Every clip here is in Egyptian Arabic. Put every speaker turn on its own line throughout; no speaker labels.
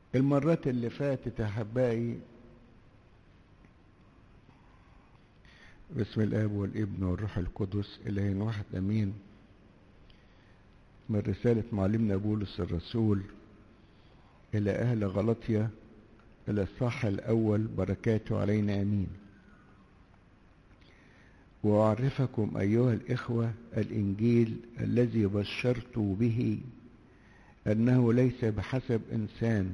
المرات اللي فاتت أحبائي بسم الآب والابن والروح القدس إلهين واحد أمين من رسالة معلمنا بولس الرسول إلى أهل غلطية إلى الصح الأول بركاته علينا أمين وأعرفكم أيها الإخوة الإنجيل الذي بشرت به أنه ليس بحسب إنسان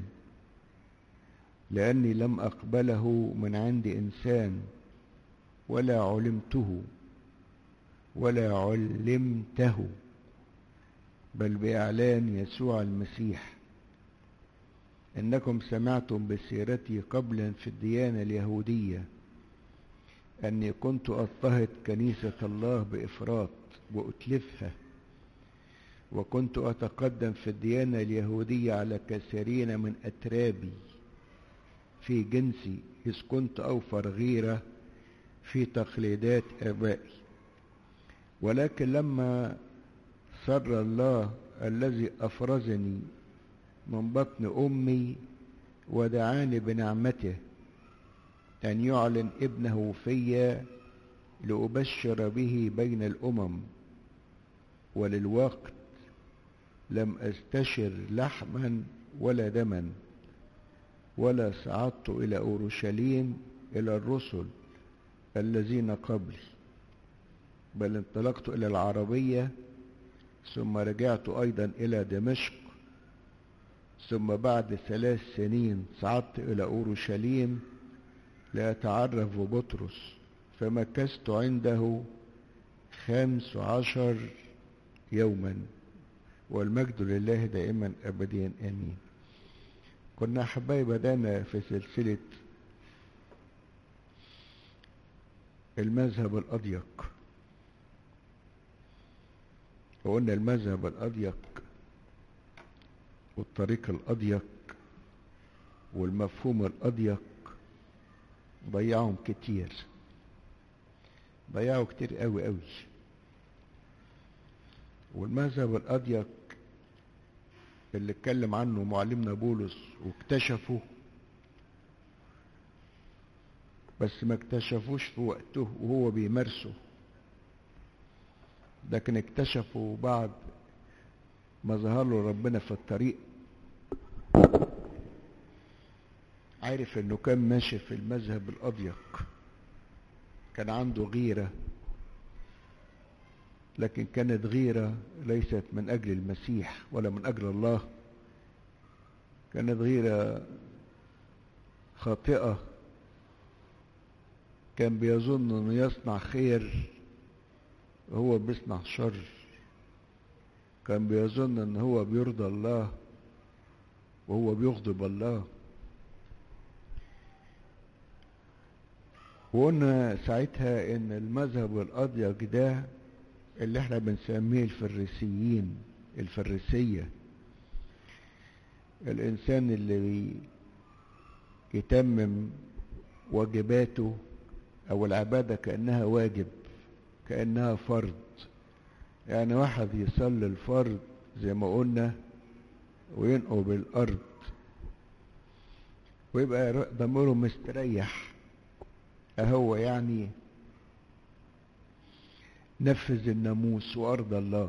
لأني لم أقبله من عند إنسان ولا علمته ولا علمته بل بإعلان يسوع المسيح إنكم سمعتم بسيرتي قبلا في الديانة اليهودية أني كنت أضطهد كنيسة الله بإفراط وأتلفها وكنت أتقدم في الديانة اليهودية على كثيرين من أترابي في جنسي إذ كنت أوفر غيرة في تقليدات آبائي ولكن لما سر الله الذي أفرزني من بطن أمي ودعاني بنعمته أن يعلن ابنه في لأبشر به بين الأمم وللوقت لم أستشر لحما ولا دما ولا صعدت إلى أورشليم إلى الرسل الذين قبلي بل انطلقت إلى العربية ثم رجعت أيضا إلى دمشق ثم بعد ثلاث سنين صعدت إلى أورشليم لأتعرف ببطرس فمكثت عنده خمس عشر يوما والمجد لله دائما أبديا آمين كنا أحبائي بدأنا في سلسلة المذهب الأضيق وقلنا المذهب الأضيق والطريق الأضيق والمفهوم الأضيق ضيعهم كتير ضيعوا كتير قوي قوي والمذهب الأضيق اللي اتكلم عنه معلمنا بولس واكتشفه بس ما اكتشفوش في وقته وهو بيمارسه لكن اكتشفوا بعد ما ظهر له ربنا في الطريق عارف انه كان ماشي في المذهب الاضيق كان عنده غيرة لكن كانت غيرة ليست من اجل المسيح ولا من اجل الله كانت غيرة خاطئة كان بيظن انه يصنع خير وهو بيصنع شر كان بيظن ان هو بيرضى الله وهو بيغضب الله وقلنا ساعتها ان المذهب الاضيق ده اللي احنا بنسميه الفريسيين الفريسية الانسان اللي يتمم واجباته او العبادة كأنها واجب كأنها فرض يعني واحد يصلي الفرض زي ما قلنا وينقوا بالارض ويبقى ضميره مستريح اهو يعني نفذ الناموس وارضى الله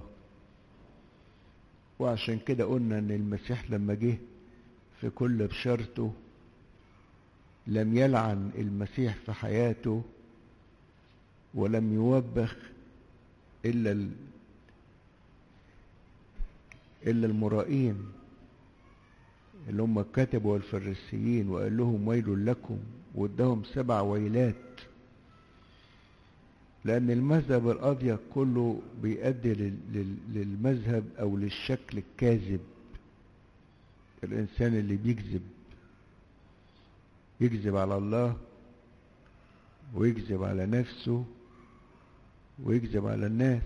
وعشان كده قلنا ان المسيح لما جه في كل بشرته لم يلعن المسيح في حياته ولم يوبخ الا ال... الا المرائين اللي هم الكتبة والفريسيين وقال لهم ويل لكم وادهم سبع ويلات لأن المذهب الأضيق كله بيؤدي للمذهب أو للشكل الكاذب الإنسان اللي بيكذب يكذب على الله ويكذب على نفسه ويكذب على الناس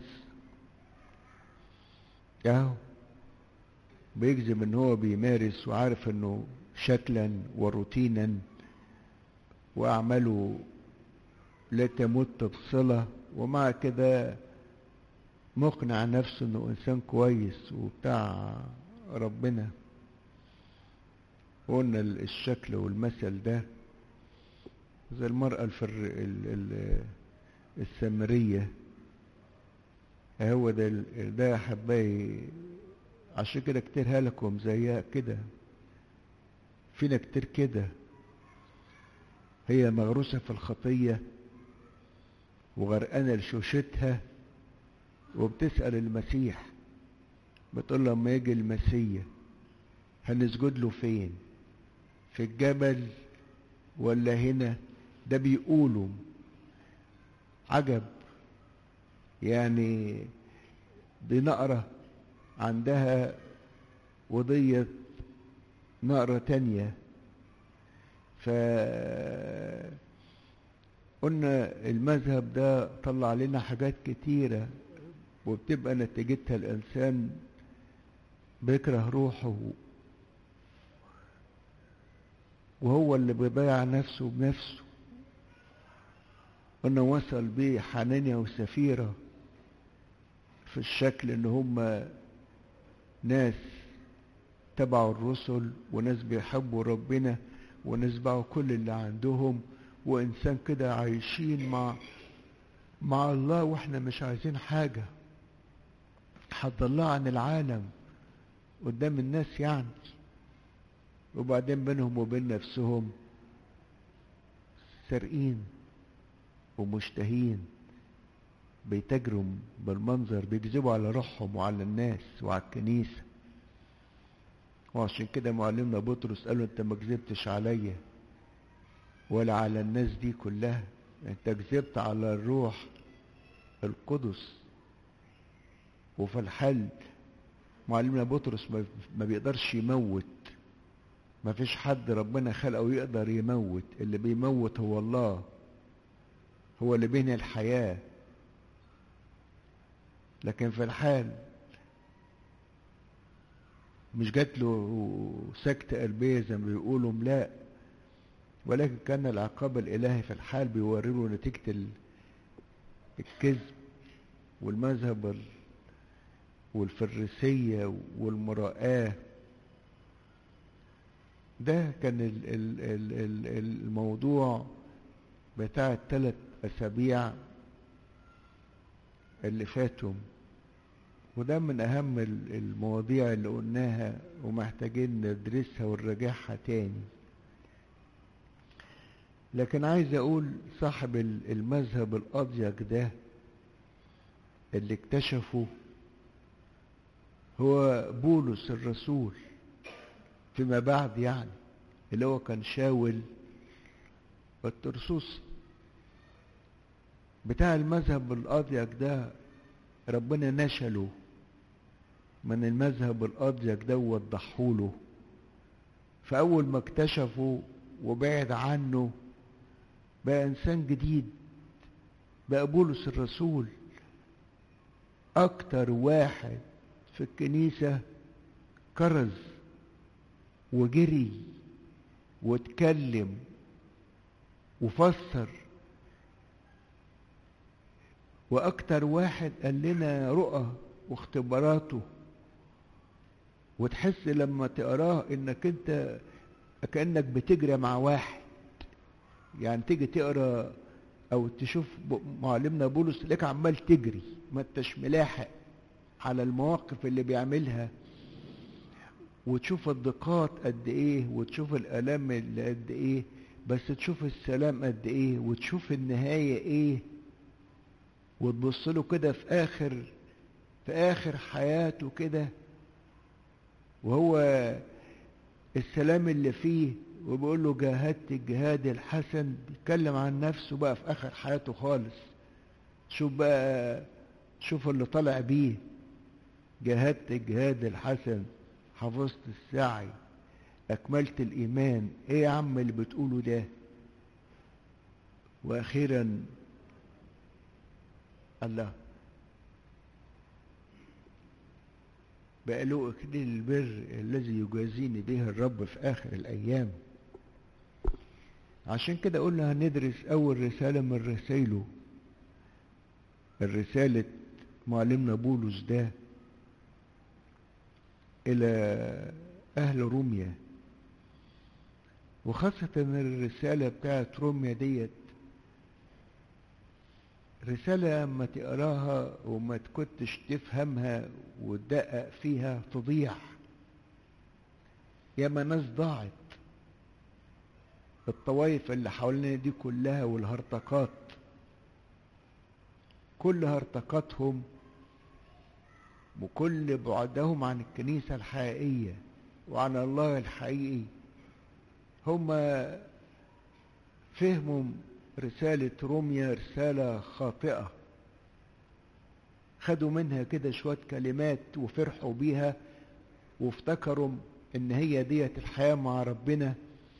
اهو بيكذب ان هو بيمارس وعارف انه شكلا وروتينا واعماله لا تمت بصلة ومع كده مقنع نفسه انه انسان كويس وبتاع ربنا قلنا الشكل والمثل ده زي المرأة الفر... ال... ال... السامرية هو ده ده يا حبايبي عشان كده كتير هلكهم زيها كده فينا كتير كده هي مغروسة في الخطية وغرقانة لشوشتها وبتسأل المسيح بتقول له لما يجي المسيح هنسجد له فين في الجبل ولا هنا ده بيقولوا عجب يعني دي نقرة عندها وضية نقرة تانية ف قلنا المذهب ده طلع لنا حاجات كتيرة وبتبقى نتيجتها الإنسان بيكره روحه وهو اللي بيضيع نفسه بنفسه قلنا وصل بيه حنانيا وسفيرة في الشكل ان هم ناس تبعوا الرسل وناس بيحبوا ربنا وناس باعوا كل اللي عندهم وانسان كده عايشين مع مع الله واحنا مش عايزين حاجة حد الله عن العالم قدام الناس يعني وبعدين بينهم وبين نفسهم سارقين ومشتهين بيتاجروا بالمنظر بيكذبوا على روحهم وعلى الناس وعلى الكنيسة وعشان كده معلمنا بطرس قال له انت ما كذبتش عليا ولا على الناس دي كلها انت كذبت على الروح القدس وفي الحل معلمنا بطرس ما بيقدرش يموت ما فيش حد ربنا خلقه يقدر يموت اللي بيموت هو الله هو اللي بين الحياة لكن في الحال مش جات له سكتة قلبية زي ما بيقولوا لا ولكن كان العقاب الإلهي في الحال بيوري له نتيجة الكذب والمذهب والفريسية والمراءة ده كان ال ال ال ال الموضوع بتاع الثلاث أسابيع اللي فاتوا وده من أهم المواضيع اللي قلناها ومحتاجين ندرسها ونراجعها تاني لكن عايز أقول صاحب المذهب الأضيق ده اللي اكتشفه هو بولس الرسول فيما بعد يعني اللي هو كان شاول الترسوس بتاع المذهب الأضيق ده ربنا نشله من المذهب الأضيق ده ووضحوله فأول ما اكتشفه وبعد عنه بقى إنسان جديد بقى بولس الرسول أكتر واحد في الكنيسة كرز وجري واتكلم وفسر واكتر واحد قال لنا رؤى واختباراته وتحس لما تقراه انك انت كانك بتجري مع واحد يعني تيجي تقرا او تشوف معلمنا بولس لك عمال تجري ما انتش ملاحق على المواقف اللي بيعملها وتشوف الضيقات قد ايه وتشوف الالام اللي قد ايه بس تشوف السلام قد ايه وتشوف النهايه ايه وتبص له كده في اخر في اخر حياته كده وهو السلام اللي فيه وبيقول له جاهدت الجهاد الحسن بيتكلم عن نفسه بقى في اخر حياته خالص شوف بقى شوف اللي طالع بيه جاهدت الجهاد الحسن حفظت السعي اكملت الايمان ايه يا عم اللي بتقوله ده واخيرا الله بقى له اكليل البر الذي يجازيني به الرب في اخر الايام عشان كده قلنا هندرس اول رسالة من رسائله الرسالة معلمنا بولس ده الى اهل روميا وخاصة الرسالة بتاعت روميا ديت رسالة اما تقراها وما تكنتش تفهمها وتدقق فيها تضيع ياما ناس ضاعت الطوائف اللي حوالينا دي كلها والهرطقات كل هرطقاتهم وكل بعدهم عن الكنيسة الحقيقية وعن الله الحقيقي هم فهموا رسالة روميا رسالة خاطئة خدوا منها كده شوية كلمات وفرحوا بيها وافتكروا ان هي ديت الحياة مع ربنا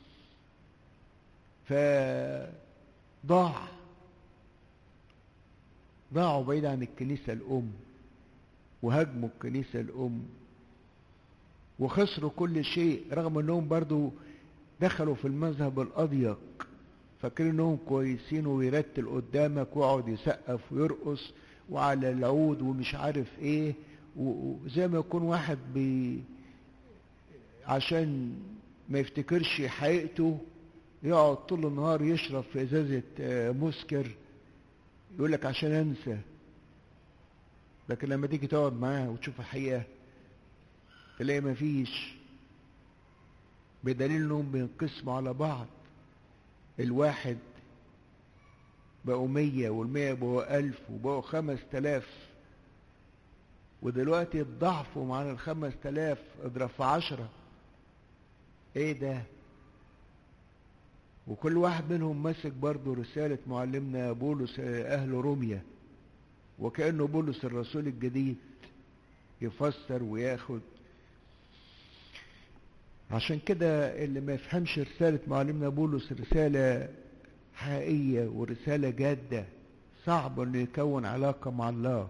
فضاع ضاعوا بعيد عن الكنيسة الأم وهاجموا الكنيسة الأم وخسروا كل شيء رغم انهم برضو دخلوا في المذهب الأضيق فاكرين انهم كويسين ويرتل قدامك ويقعد يسقف ويرقص وعلى العود ومش عارف ايه وزي ما يكون واحد بي عشان ما يفتكرش حقيقته يقعد طول النهار يشرب في ازازة مسكر يقول لك عشان انسى لكن لما تيجي تقعد معاه وتشوف الحقيقة تلاقي مفيش بدليل انهم بينقسموا على بعض الواحد بقوا مية والمية بقوا ألف وبقوا خمس تلاف ودلوقتي اتضعفوا عن الخمس تلاف اضرب في عشرة ايه ده وكل واحد منهم ماسك برضه رسالة معلمنا بولس أهل روميا وكأنه بولس الرسول الجديد يفسر وياخد عشان كده اللي ما يفهمش رسالة معلمنا بولس رسالة حقيقية ورسالة جادة صعب انه يكون علاقة مع الله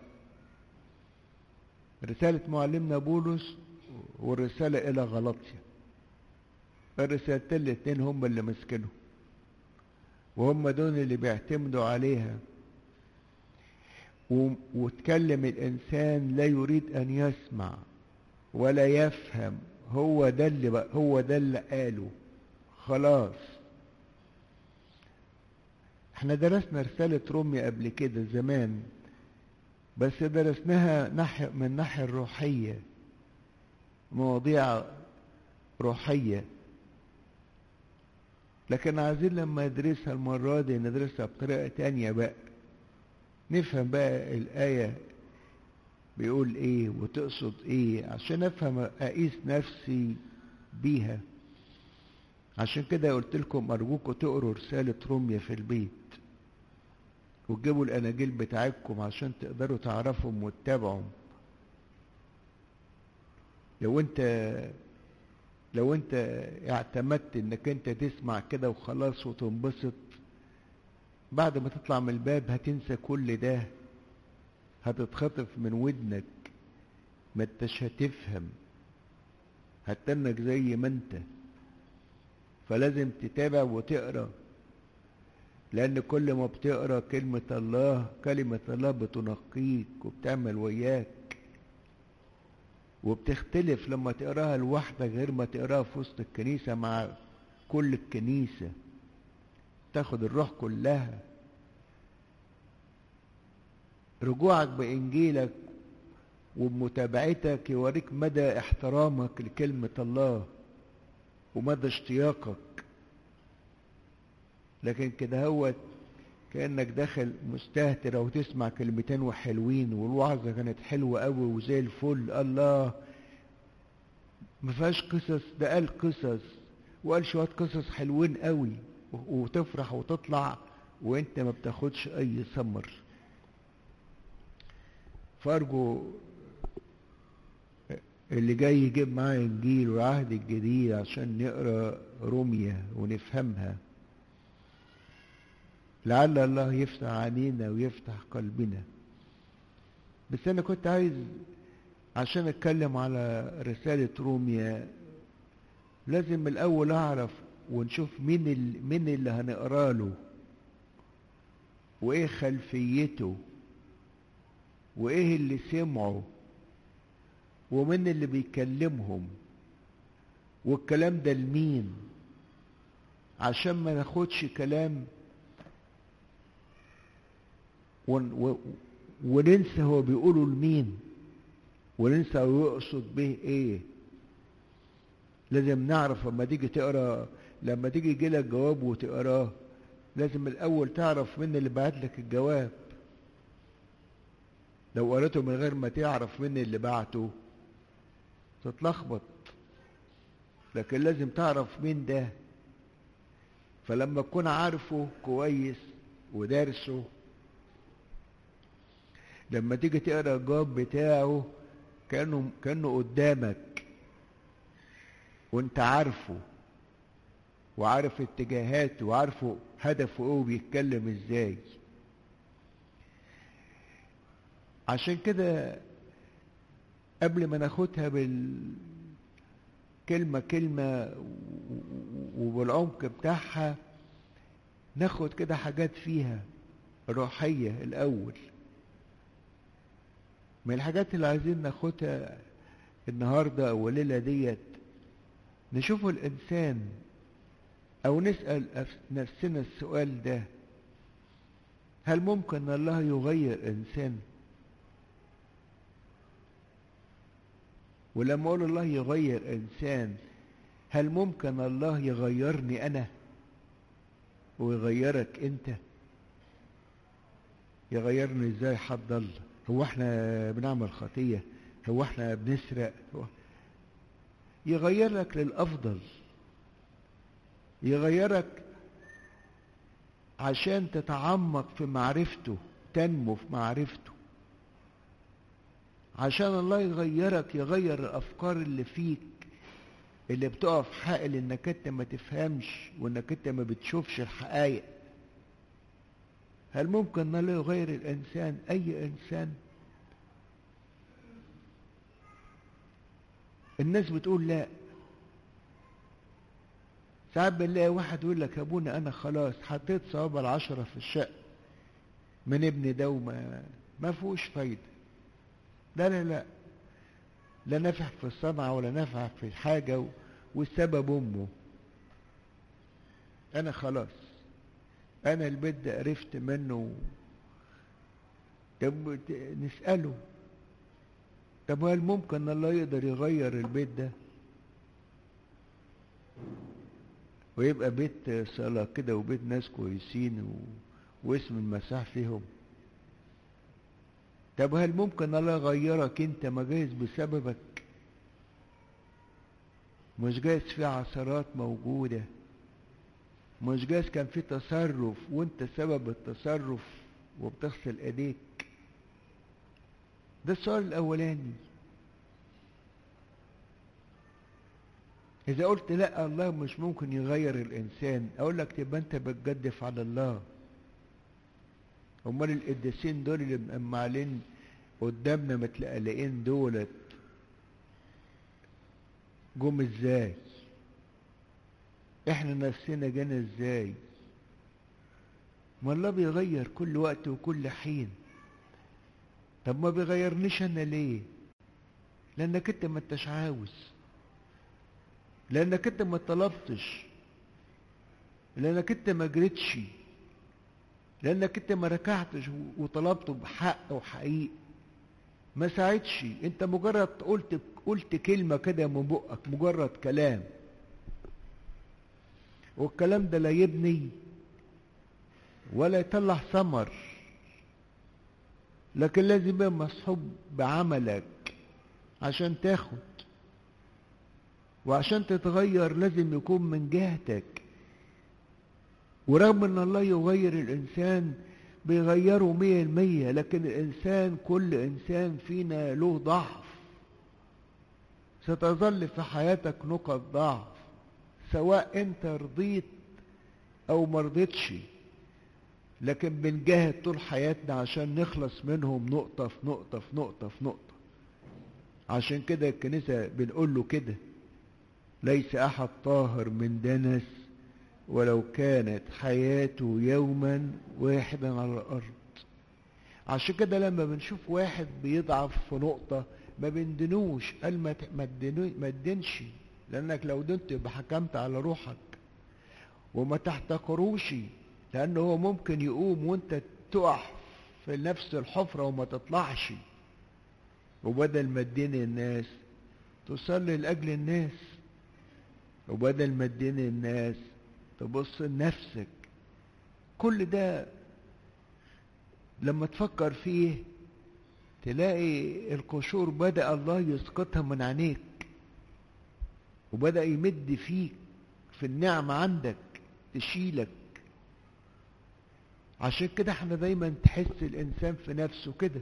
رسالة معلمنا بولس والرسالة إلى غلطية الرسالتين الاتنين هم اللي ماسكينهم وهم دول اللي بيعتمدوا عليها وتكلم الإنسان لا يريد أن يسمع ولا يفهم هو ده اللي بقى هو ده اللي قاله خلاص احنا درسنا رسالة روميا قبل كده زمان بس درسناها ناحية من الناحية الروحية مواضيع روحية لكن عايزين لما ندرسها المرة دي ندرسها بطريقة تانية بقى نفهم بقى الآية بيقول ايه وتقصد ايه عشان افهم اقيس نفسي بيها عشان كده قلت لكم ارجوكم تقروا رسالة روميا في البيت وتجيبوا الاناجيل بتاعتكم عشان تقدروا تعرفهم وتتابعوا لو انت لو انت اعتمدت انك انت تسمع كده وخلاص وتنبسط بعد ما تطلع من الباب هتنسى كل ده هتتخطف من ودنك ما انتش هتفهم هتنك زي ما انت فلازم تتابع وتقرا لان كل ما بتقرا كلمة الله كلمة الله بتنقيك وبتعمل وياك وبتختلف لما تقراها لوحدك غير ما تقراها في وسط الكنيسة مع كل الكنيسة تاخد الروح كلها رجوعك بإنجيلك وبمتابعتك يوريك مدى احترامك لكلمة الله ومدى اشتياقك لكن كده هو كأنك داخل مستهتر أو تسمع كلمتين وحلوين والوعظة كانت حلوة قوي وزي الفل الله ما فيهاش قصص ده قال قصص وقال شوية قصص حلوين قوي وتفرح وتطلع وانت ما بتاخدش اي ثمر فارجو اللي جاي يجيب معاه انجيل والعهد الجديد عشان نقرا روميا ونفهمها لعل الله يفتح علينا ويفتح قلبنا بس انا كنت عايز عشان اتكلم على رسالة روميا لازم الاول اعرف ونشوف مين اللي مين اللي هنقرا له وايه خلفيته وايه اللي سمعه ومين اللي بيكلمهم والكلام ده لمين عشان ما ناخدش كلام ون و وننسى هو بيقوله لمين وننسى هو يقصد به ايه لازم نعرف لما تيجي تقرا لما تيجي يجي لك جواب وتقراه لازم الاول تعرف مين اللي بعت لك الجواب لو قريته من غير ما تعرف مين اللي بعته تتلخبط لكن لازم تعرف مين ده فلما تكون عارفه كويس ودارسه لما تيجي تقرا الجواب بتاعه كانه كانه قدامك وانت عارفه وعارف اتجاهاته وعارفه هدفه ايه وبيتكلم ازاي عشان كده قبل ما ناخدها بالكلمة كلمة وبالعمق بتاعها ناخد كده حاجات فيها روحية الأول من الحاجات اللي عايزين ناخدها النهاردة أو الليلة ديت نشوف الإنسان أو نسأل نفسنا السؤال ده هل ممكن الله يغير إنسان ولما أقول الله يغير إنسان هل ممكن الله يغيرني أنا ويغيرك أنت يغيرني إزاي حد الله هو احنا بنعمل خطية هو احنا بنسرق هو يغيرك للأفضل يغيرك عشان تتعمق في معرفته تنمو في معرفته عشان الله يغيرك يغير الافكار اللي فيك اللي بتقف حائل انك انت ما تفهمش وانك انت ما بتشوفش الحقائق هل ممكن الله يغير الانسان اي انسان الناس بتقول لا ساعات بنلاقي واحد يقول لك يا ابونا انا خلاص حطيت صوابع العشرة في الشقة من ابني ده وما ما فيهوش فايدة لا لا لا لا نافع في الصنعة ولا نافع في حاجة والسبب امه انا خلاص انا البيت ده عرفت منه طب نسأله طب هل ممكن الله يقدر يغير البيت ده ويبقى بيت صلاة كده وبيت ناس كويسين و... واسم المسيح فيهم طب هل ممكن الله يغيرك انت ما جايز بسببك مش جايز في عثرات موجودة مش جايز كان في تصرف وانت سبب التصرف وبتغسل ايديك ده السؤال الاولاني إذا قلت لا الله مش ممكن يغير الإنسان أقول لك تبقى أنت بتجدف على الله أمال القديسين دول اللي مقمعلين قدامنا متلقلقين دولت جم ازاي احنا نفسنا جانا ازاي ما الله بيغير كل وقت وكل حين طب ما بيغيرنيش انا ليه لانك انت ما انتش عاوز لانك انت ما طلبتش لانك انت ما جريتش لانك انت ما ركعتش وطلبته بحق وحقيق ما ساعدش انت مجرد قلت قلت كلمه كده من بقك مجرد كلام والكلام ده لا يبني ولا يطلع ثمر لكن لازم يبقى مصحوب بعملك عشان تاخد وعشان تتغير لازم يكون من جهتك ورغم ان الله يغير الانسان بيغيره مية المية لكن الانسان كل انسان فينا له ضعف ستظل في حياتك نقط ضعف سواء انت رضيت او مرضتش لكن بنجاهد طول حياتنا عشان نخلص منهم نقطة في نقطة في نقطة في نقطة عشان كده الكنيسة بنقول له كده ليس أحد طاهر من دنس ولو كانت حياته يوما واحدا على الأرض عشان كده لما بنشوف واحد بيضعف في نقطة ما بندنوش قال ما تدنوش لأنك لو دنت يبقى حكمت على روحك وما تحتقروش لأنه هو ممكن يقوم وانت تقع في نفس الحفرة وما تطلعش وبدل ما تدين الناس تصلي لأجل الناس وبدل ما تدين الناس تبص لنفسك كل ده لما تفكر فيه تلاقي القشور بدأ الله يسقطها من عينيك وبدأ يمد فيك في النعمة عندك تشيلك عشان كده احنا دايما تحس الانسان في نفسه كده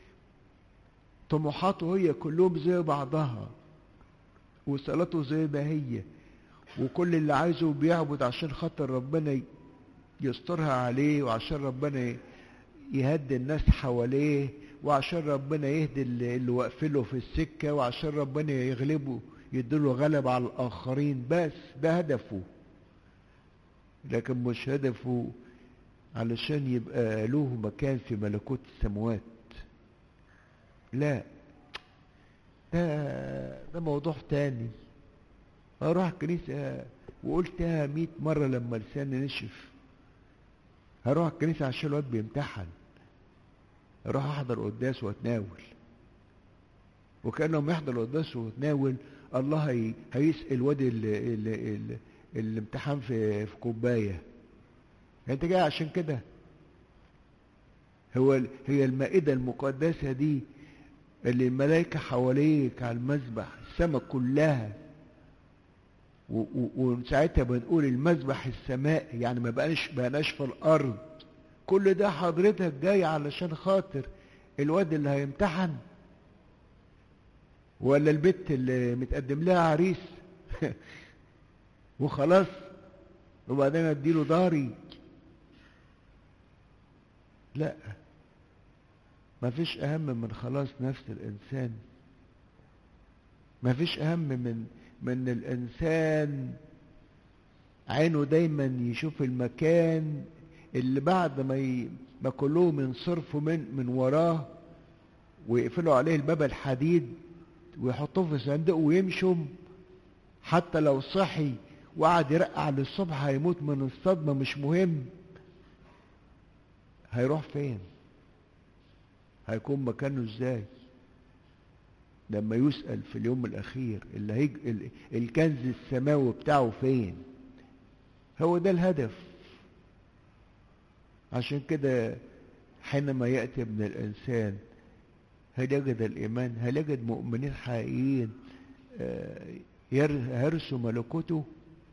طموحاته هي كلهم زي بعضها وصلاته زي ما هي وكل اللي عايزه بيعبد عشان خاطر ربنا يسترها عليه وعشان ربنا يهدي الناس حواليه وعشان ربنا يهدي اللي واقفله في السكة وعشان ربنا يغلبه يديله غلب على الآخرين بس ده هدفه لكن مش هدفه علشان يبقى له مكان في ملكوت السماوات لا ده ده موضوع تاني اروح الكنيسة وقلتها مئة مرة لما لساني نشف هروح الكنيسة عشان الواد بيمتحن اروح احضر قداس واتناول وكانهم يحضر القداس ويتناول الله هي هيسقي الواد اللي, اللي, اللي, اللي امتحان في في كوبايه انت جاي عشان كده هو هي المائده المقدسه دي اللي الملائكه حواليك على المذبح السماء كلها وساعتها بنقول المذبح السمائي يعني ما بقاش بقناش في الارض كل ده حضرتك جاي علشان خاطر الواد اللي هيمتحن ولا البت اللي متقدم لها عريس وخلاص وبعدين اديله ضهري لا ما فيش اهم من خلاص نفس الانسان ما فيش اهم من من الانسان عينه دايما يشوف المكان اللي بعد ما ي... ما كلهم ينصرفوا من من وراه ويقفلوا عليه الباب الحديد ويحطوه في صندوق ويمشوا حتى لو صحي وقعد يرقع للصبح هيموت من الصدمة مش مهم هيروح فين هيكون مكانه ازاي لما يسأل في اليوم الأخير اللي هيج... الكنز السماوي بتاعه فين هو ده الهدف عشان كده حينما يأتي ابن الإنسان هل يجد الإيمان هل يجد مؤمنين حقيقيين يرثوا ملكوته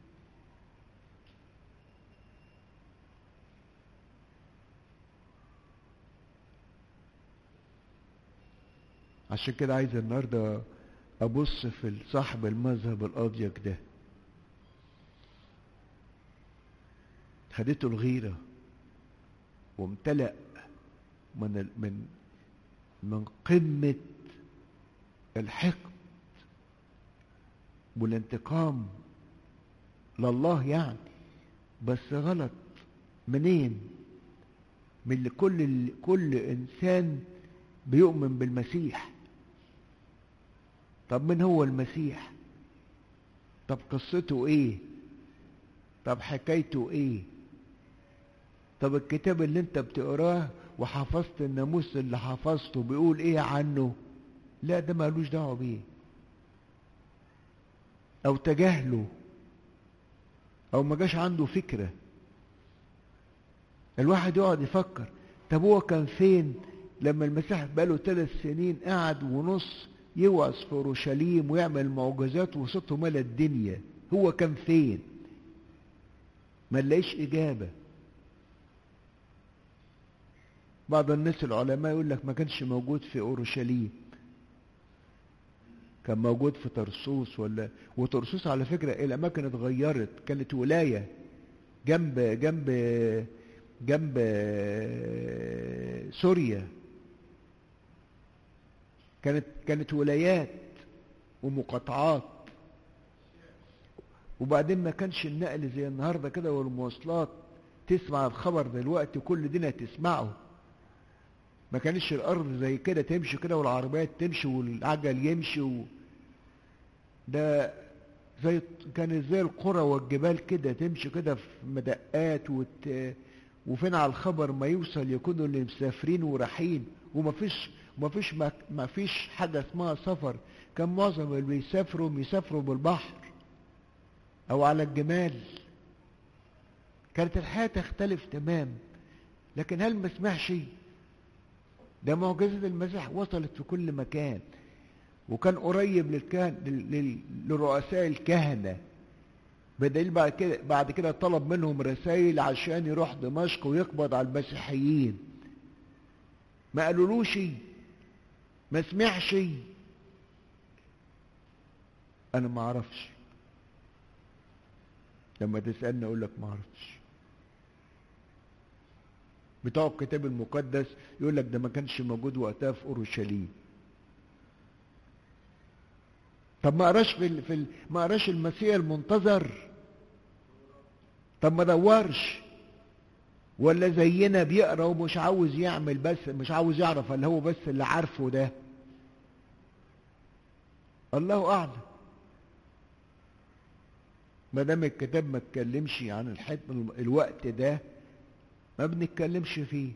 عشان كده عايز النهارده ابص في صاحب المذهب الاضيق ده خدته الغيره وامتلأ من من من قمة الحقد والانتقام لله يعني بس غلط منين من كل كل انسان بيؤمن بالمسيح طب من هو المسيح طب قصته ايه طب حكايته ايه طب الكتاب اللي انت بتقراه وحفظت الناموس اللي حفظته بيقول ايه عنه لا ده مالوش دعوه بيه او تجاهله او ما جاش عنده فكره الواحد يقعد يفكر طب هو كان فين لما المسيح بقاله ثلاث سنين قعد ونص يوعظ في اورشليم ويعمل معجزات وصوته ملا الدنيا هو كان فين ما نلاقيش اجابه بعض الناس العلماء يقول لك ما كانش موجود في اورشليم كان موجود في طرسوس ولا وطرسوس على فكره الاماكن اتغيرت كانت ولايه جنب جنب جنب سوريا كانت كانت ولايات ومقاطعات وبعدين ما كانش النقل زي النهارده كده والمواصلات تسمع الخبر دلوقتي كل دينا تسمعه ما كانش الارض زي كده تمشي كده والعربيات تمشي والعجل يمشي و... ده زي كانت زي القرى والجبال كده تمشي كده في مدقات وت... وفين على الخبر ما يوصل يكونوا اللي مسافرين ورايحين ومفيش مفيش مفيش حاجة اسمها سفر كان معظم اللي بيسافروا بيسافروا بالبحر او على الجمال كانت الحياة تختلف تمام لكن هل ما سمعش ده معجزة المسيح وصلت في كل مكان وكان قريب للكهن لرؤساء الكهنة بدليل بعد كده بعد كده طلب منهم رسائل عشان يروح دمشق ويقبض على المسيحيين ما قالولوش ما سمعش انا ما اعرفش لما تسالني اقول لك ما اعرفش بتوع الكتاب المقدس يقول لك ده ما كانش موجود وقتها في اورشليم طب ما قراش في ال... في ال... ما قراش المسيح المنتظر طب ما دورش ولا زينا بيقرا ومش عاوز يعمل بس مش عاوز يعرف اللي هو بس اللي عارفه ده الله اعلم ما دام الكتاب ما اتكلمش عن الحد الوقت ده ما بنتكلمش فيه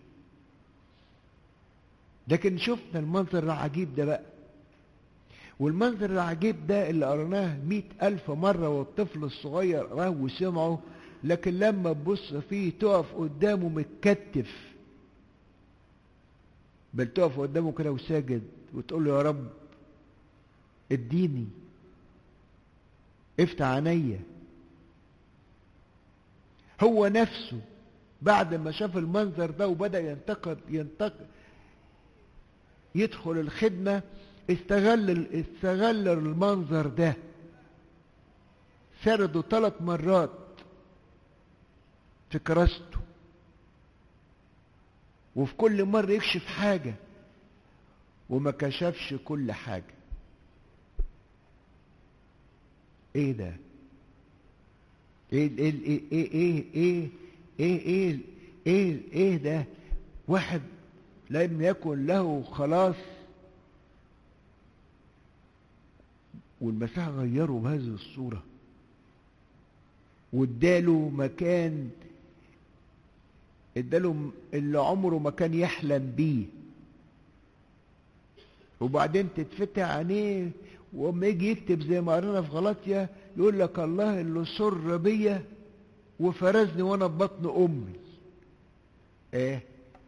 لكن شفنا المنظر العجيب ده بقى والمنظر العجيب ده اللي قرناه مئة ألف مرة والطفل الصغير قراه وسمعه لكن لما تبص فيه تقف قدامه متكتف بل تقف قدامه كده وساجد وتقول له يا رب اديني افتح عينيا هو نفسه بعد ما شاف المنظر ده وبدأ ينتقد ينتقد يدخل الخدمة استغل استغل المنظر ده سرده ثلاث مرات في كراسته وفي كل مرة يكشف حاجة وما كشفش كل حاجة ايه ده ايه ايه ايه ايه ايه ايه ايه ايه ايه ده واحد لم يكن له خلاص والمسيح غيره بهذه الصورة واداله مكان اداله اللي عمره ما كان يحلم بيه وبعدين تتفتح عينيه وما يجي يكتب زي ما قرينا في غلطيا يقول لك الله اللي سر بيا وفرزني وانا في بطن امي ايه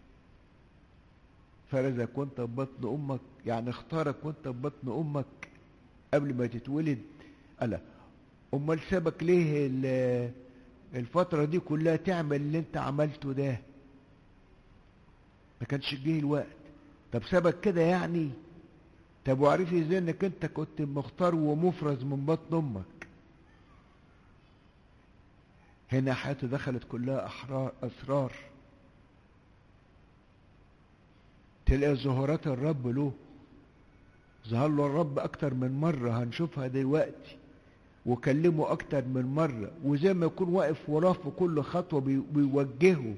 فرزك وانت في بطن امك يعني اختارك وانت في بطن امك قبل ما تتولد ألا امال سابك ليه الفترة دي كلها تعمل اللي انت عملته ده ما كانش جه الوقت طب سابك كده يعني طب وعرف ازاي انك انت كنت مختار ومفرز من بطن امك هنا حياته دخلت كلها احرار اسرار تلاقي ظهورات الرب له ظهر له الرب اكتر من مرة هنشوفها دلوقتي وكلمه اكتر من مرة وزي ما يكون واقف وراه في كل خطوة بيوجهه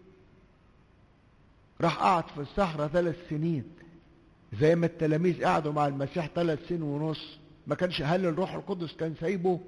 راح قعد في الصحراء ثلاث سنين زي ما التلاميذ قعدوا مع المسيح ثلاث سنين ونص ما كانش هل الروح القدس كان سايبه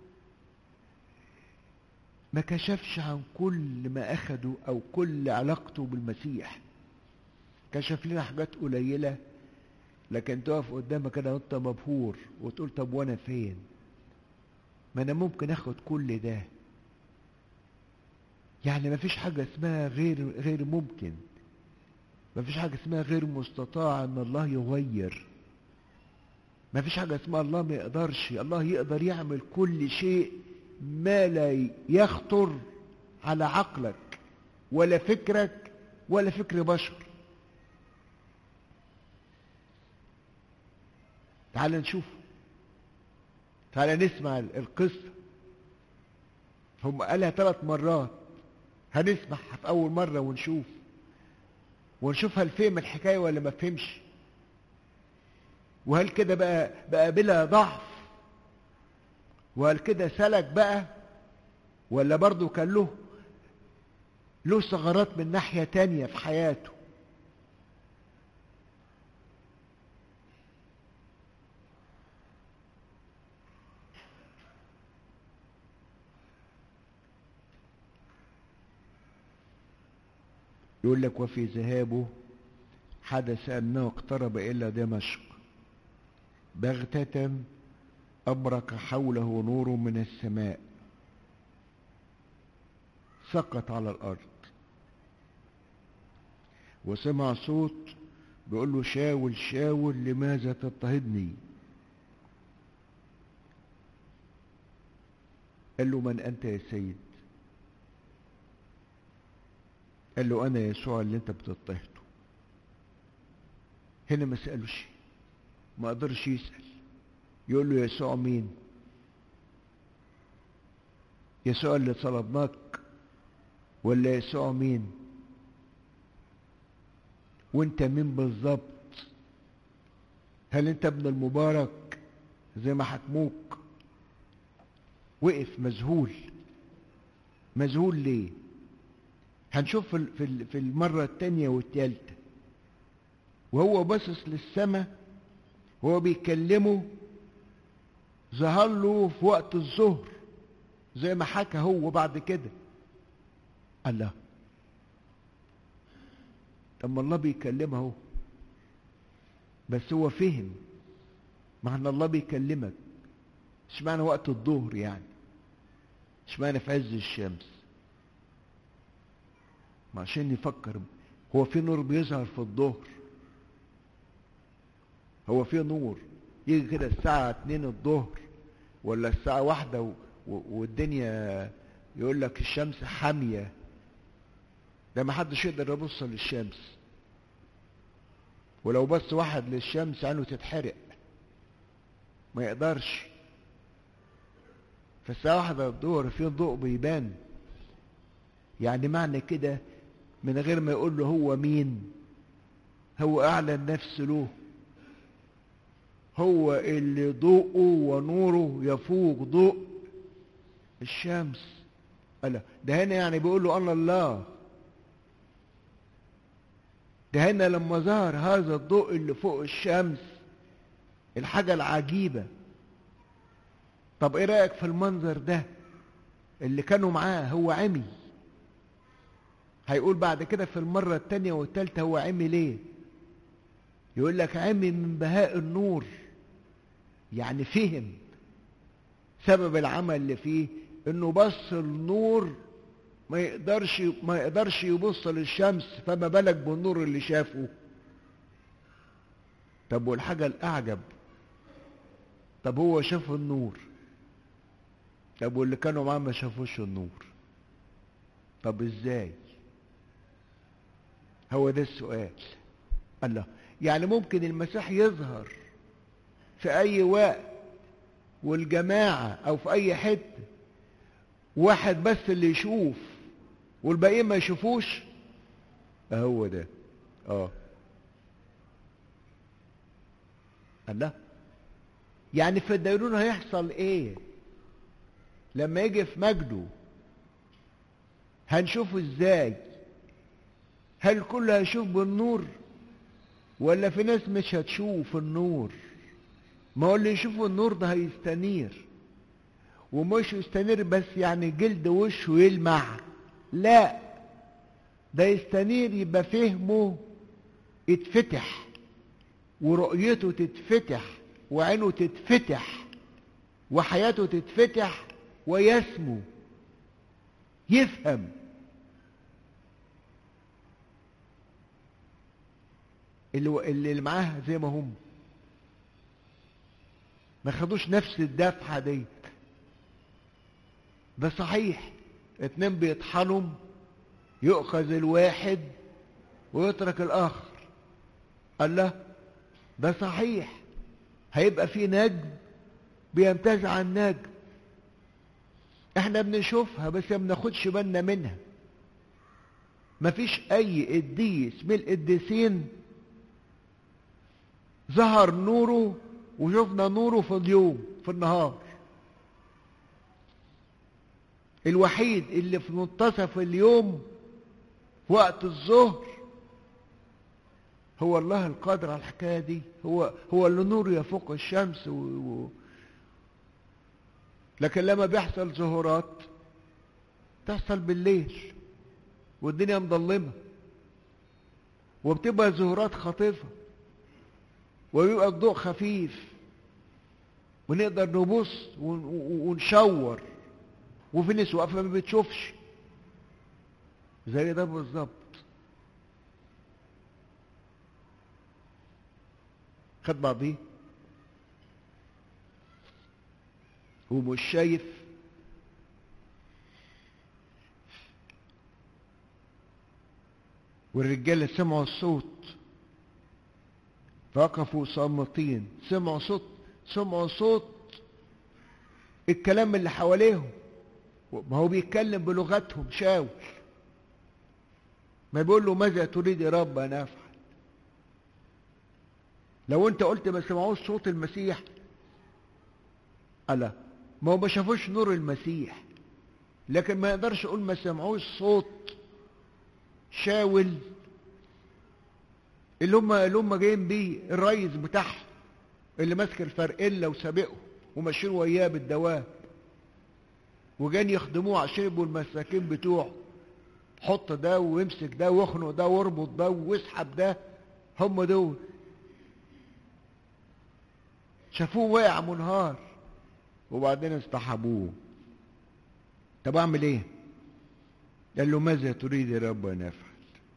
ما كشفش عن كل ما اخده او كل علاقته بالمسيح كشف لنا حاجات قليلة لكن تقف قدامك كده وانت مبهور وتقول طب وانا فين ما انا ممكن اخد كل ده يعني ما فيش حاجة اسمها غير غير ممكن ما فيش حاجة اسمها غير مستطاع ان الله يغير ما فيش حاجة اسمها الله ما يقدرش الله يقدر يعمل كل شيء ما لا يخطر على عقلك ولا فكرك ولا فكر بشر تعال نشوف تعال نسمع القصة هم قالها ثلاث مرات هنسمعها في أول مرة ونشوف ونشوف هل فهم الحكاية ولا ما فهمش وهل كده بقى بقى بلا ضعف وهل كده سلك بقى ولا برضه كان له له ثغرات من ناحية تانية في حياته يقول لك وفي ذهابه حدث أنه اقترب إلى دمشق بغتة أبرق حوله نور من السماء سقط على الأرض وسمع صوت بيقول له شاول شاول لماذا تضطهدني قال له من أنت يا سيد قال له أنا يسوع اللي أنت بتضطهده هنا ما سألوش ما قدرش يسأل يقول له يسوع مين يسوع اللي طلبناك ولا يسوع مين وانت مين بالظبط هل انت ابن المبارك زي ما حكموك وقف مذهول مذهول ليه هنشوف في في المرة التانية والتالتة وهو باصص للسماء وهو بيكلمه ظهر له في وقت الظهر زي ما حكى هو بعد كده الله طب ما الله بيكلمه اهو بس هو فهم معنى الله بيكلمك اشمعنى وقت الظهر يعني اشمعنى في عز الشمس ما عشان يفكر هو في نور بيظهر في الظهر هو في نور يجي كده الساعة اتنين الظهر ولا الساعة واحدة و... و... والدنيا يقول لك الشمس حامية ده ما حدش يقدر يبص للشمس ولو بص واحد للشمس عينه تتحرق ما يقدرش فالساعة واحدة الظهر في ضوء بيبان يعني معنى كده من غير ما يقول له هو مين هو أعلن نفسه له هو اللي ضوءه ونوره يفوق ضوء الشمس ألا ده هنا يعني بيقول له أنا الله ده هنا لما ظهر هذا الضوء اللي فوق الشمس الحاجة العجيبة طب ايه رأيك في المنظر ده اللي كانوا معاه هو عمي هيقول بعد كده في المرة التانية والتالتة هو عمي ليه يقول لك عمي من بهاء النور يعني فهم سبب العمل اللي فيه انه بص النور ما يقدرش ما يقدرش يبص للشمس فما بالك بالنور اللي شافه طب والحاجة الأعجب طب هو شاف النور طب واللي كانوا معاه ما شافوش النور طب ازاي هو ده السؤال الله يعني ممكن المسيح يظهر في اي وقت والجماعة او في اي حتة واحد بس اللي يشوف والباقيين ما يشوفوش هو ده اه الله يعني في الدينون هيحصل ايه لما يجي في مجده هنشوفه ازاي هل كل هيشوف بالنور ولا في ناس مش هتشوف النور ما هو اللي يشوف النور ده هيستنير ومش يستنير بس يعني جلد وشه يلمع لا ده يستنير يبقى فهمه يتفتح ورؤيته تتفتح وعينه تتفتح وحياته تتفتح ويسمو يفهم اللي اللي معاه زي ما هم ما خدوش نفس الدفعه دي ده صحيح اتنين بيطحنوا يؤخذ الواحد ويترك الاخر قال له ده صحيح هيبقى في نجم بيمتاز عن نجم احنا بنشوفها بس ما بناخدش بالنا منها مفيش اي قديس من القديسين ظهر نوره وشفنا نوره في اليوم في النهار الوحيد اللي في منتصف اليوم وقت الظهر هو الله القادر على الحكايه دي هو هو اللي نوره يفوق الشمس و... و... لكن لما بيحصل ظهورات تحصل بالليل والدنيا مظلمه وبتبقى زهورات خاطفة ويبقى الضوء خفيف ونقدر نبص ونشور وفي ناس واقفة ما بتشوفش زي ده بالظبط خد بعضيه ومش شايف والرجالة سمعوا الصوت فوقفوا صامتين سمعوا صوت سمعوا صوت الكلام اللي حواليهم ما هو بيتكلم بلغتهم شاول ما بيقول له ماذا تريد يا رب ان افعل لو انت قلت ما سمعوش صوت المسيح ألا ما هو ما شافوش نور المسيح لكن ما يقدرش يقول ما سمعوش صوت شاول اللي هم اللي هم جايين بيه الريس بتاعهم اللي ماسك الفرقله وسابقه وماشيين وياه بالدواب وجان يخدموه عشان يبقوا المساكين بتوعه حط ده وامسك ده واخنق ده واربط ده واسحب ده هم دول شافوه واقع منهار وبعدين اصطحبوه طب اعمل ايه قال له ماذا تريد يا رب ان افعل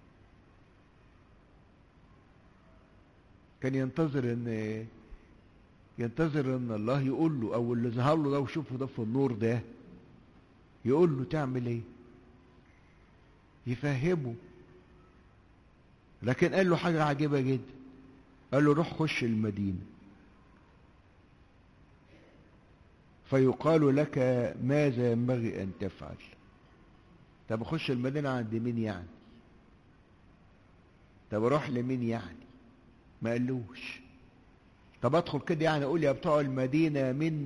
كان ينتظر ان ينتظر ان الله يقول له او اللي ظهر له ده وشوفه ده في النور ده يقول له تعمل ايه يفهمه لكن قال له حاجة عجيبة جدا قال له روح خش المدينة فيقال لك ماذا ينبغي أن تفعل طب أخش المدينة عند مين يعني طب أروح لمين يعني ما قالوش طب أدخل كده يعني أقول يا بتوع المدينة من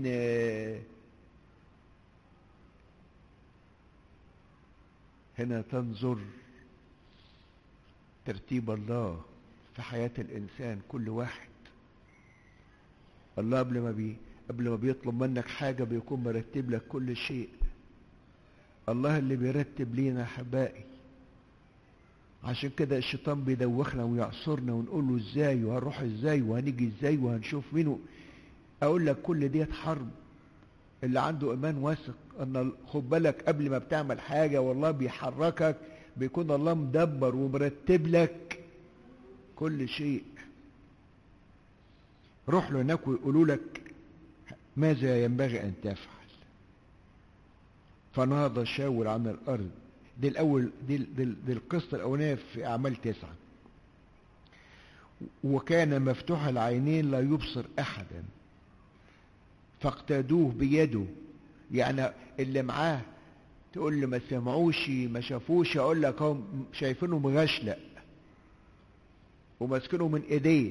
هنا تنظر ترتيب الله في حياة الإنسان كل واحد الله قبل ما بي قبل ما بيطلب منك حاجة بيكون مرتب لك كل شيء الله اللي بيرتب لينا أحبائي عشان كده الشيطان بيدوخنا ويعصرنا ونقول له ازاي وهنروح ازاي وهنيجي ازاي وهنشوف مين اقول لك كل ديت حرب اللي عنده ايمان واثق ان خد بالك قبل ما بتعمل حاجه والله بيحركك بيكون الله مدبر ومرتب لك كل شيء روح له هناك ويقولوا لك ماذا ينبغي ان تفعل فنهض شاول عن الارض دي الاول دي, دي, دي القصه الاولانيه في اعمال تسعه وكان مفتوح العينين لا يبصر احدا فاقتادوه بيده يعني اللي معاه تقول لي ما سمعوش ما شافوش اقول لك هم شايفينه مغشلق وماسكينه من ايديه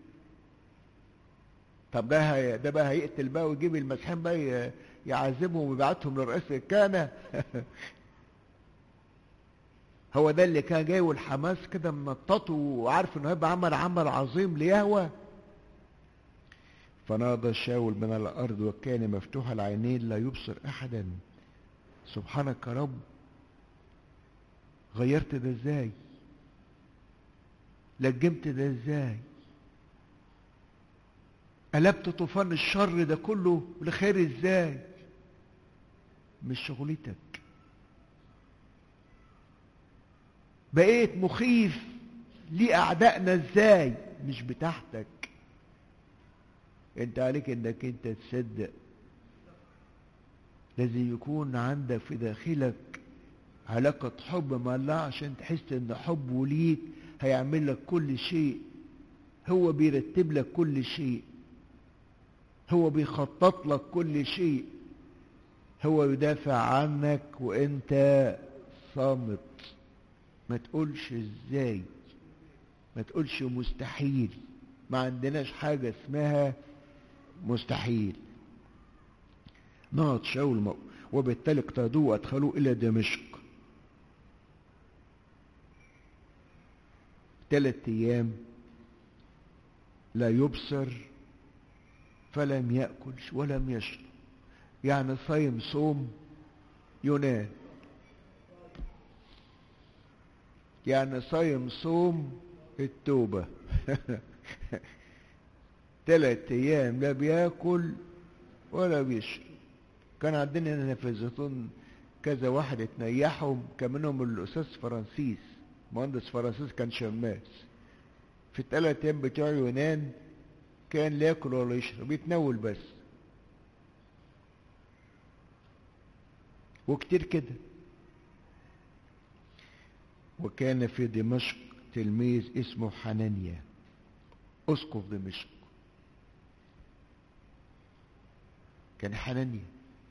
طب ده هي ده بقى هيقتل بقى ويجيب المسيحيين بقى يعذبهم ويبعتهم لرئيس الكهنه هو ده اللي كان جاي والحماس كده منططه وعارف انه هيبقى عمل عمل عظيم ليهوى فناض شاول من الارض وكان مفتوح العينين لا يبصر احدا سبحانك يا رب غيرت ده ازاي لجمت ده ازاي قلبت طوفان الشر ده كله لخير ازاي مش شغلتك بقيت مخيف لأعدائنا ازاي مش بتاعتك انت عليك انك انت تصدق لازم يكون عندك في داخلك علاقة حب مع الله عشان تحس ان حبه ليك هيعمل لك كل شيء هو بيرتب لك كل شيء هو بيخطط لك كل شيء هو يدافع عنك وانت صامت ما تقولش ازاي ما تقولش مستحيل ما عندناش حاجة اسمها مستحيل نهض شاول وبالتالي اقتادوه وادخلوه الى دمشق ثلاث ايام لا يبصر فلم يأكل ولم يشرب يعني صايم صوم يونان يعني صايم صوم التوبة ثلاث ايام لا بياكل ولا بيشرب كان عندنا هنا في الزيتون كذا واحد اتنيحهم كان منهم الاستاذ فرانسيس مهندس فرانسيس كان شماس في الثلاث ايام بتوع يونان كان لا ياكل ولا يشرب يتناول بس وكتير كده وكان في دمشق تلميذ اسمه حنانيا اسقف دمشق كان حنانيا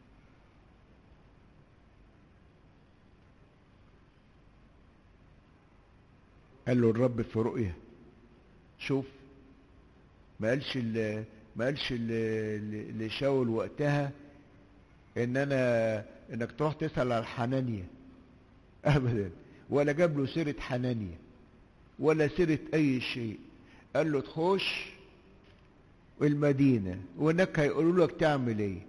قال له الرب في رؤيا شوف ما قالش ال ما قالش ال- لشاول وقتها ان انا انك تروح تسال على حنانيا ابدا ولا جاب له سيره حنانيا ولا سيره اي شيء قال له تخش المدينه وهناك هيقولوا لك تعمل ايه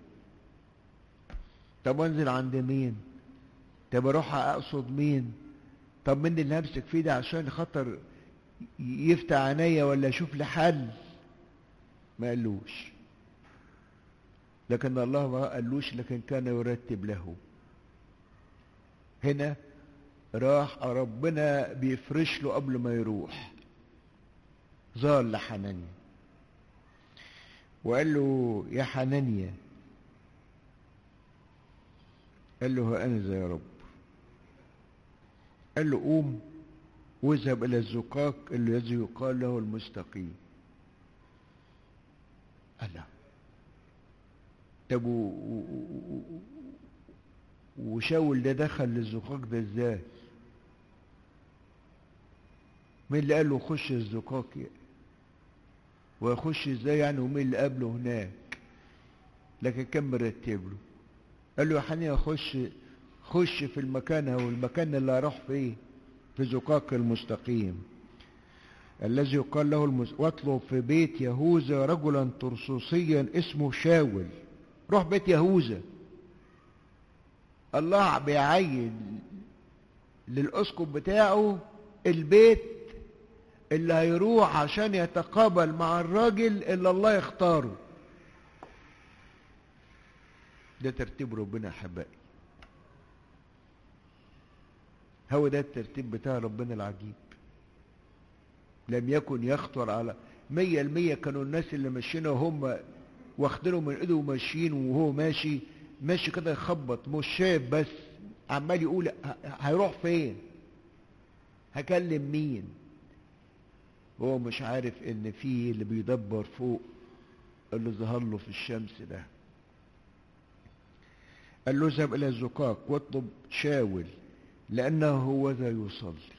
طب انزل عند مين طب اروح اقصد مين طب مين اللي همسك فيه ده عشان خاطر يفتح عينيا ولا اشوف لي حل ما قالوش لكن الله ما قالوش لكن كان يرتب له هنا راح ربنا بيفرش له قبل ما يروح ظهر لحنانيا وقال له يا حنانيا قال له ها انا يا رب قال له قوم واذهب الى الزقاق الذي يقال له المستقيم قال له طب و- و- و- و- وشاول ده دخل للزقاق ده ازاي مين اللي قال له خش الزقاق يعني؟ ويخش ازاي يعني ومين اللي قابله هناك لكن كان مرتب له قال له يا حنيا خش خش في المكان هو المكان اللي هروح فيه في زقاق المستقيم الذي يقال له المس... واطلب في بيت يهوذا رجلا ترسوسيا اسمه شاول روح بيت يهوذا الله بيعين للاسقف بتاعه البيت اللي هيروح عشان يتقابل مع الراجل اللي الله يختاره ده ترتيب ربنا يا احبائي هو ده الترتيب بتاع ربنا العجيب لم يكن يخطر على مية المية كانوا الناس اللي ماشيين وهم واخدينه من ايده وماشيين وهو ماشي ماشي كده يخبط مش شايف بس عمال يقول ه- هيروح فين هكلم مين هو مش عارف ان في اللي بيدبر فوق اللي ظهر له في الشمس ده قال له اذهب الى الزقاق واطلب شاول لانه هو ذا يصلي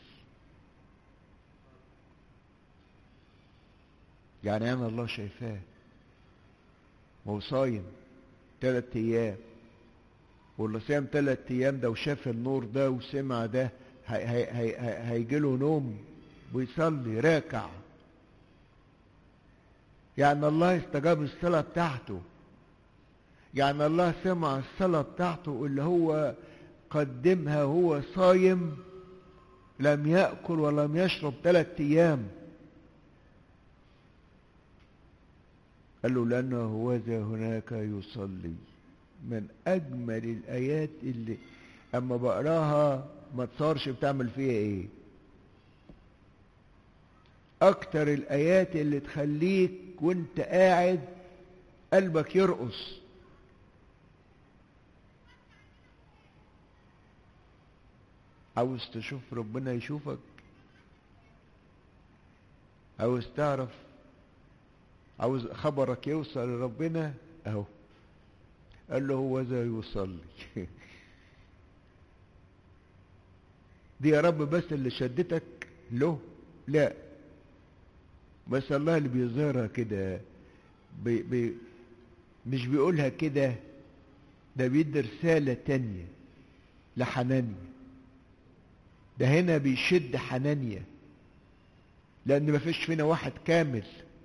يعني انا الله شايفاه هو صايم ثلاث ايام واللي صام ثلاث ايام ده وشاف النور ده وسمع ده هي هي هي هي هيجي له نوم ويصلي راكع يعني الله استجاب الصلاة بتاعته يعني الله سمع الصلاة بتاعته اللي هو قدمها هو صايم لم يأكل ولم يشرب ثلاث أيام قال له لأنه هو ذا هناك يصلي من أجمل الآيات اللي أما بقراها ما تصارش بتعمل فيها إيه أكتر الآيات اللي تخليك وانت قاعد قلبك يرقص عاوز تشوف ربنا يشوفك عاوز تعرف عاوز خبرك يوصل لربنا اهو قال له هو ذا يصلي دي يا رب بس اللي شدتك له لا بس الله اللي بيظهرها كده بي بي مش بيقولها كده ده بيدي رسالة تانية لحنانيا ده هنا بيشد حنانيا لأن ما فيش فينا واحد كامل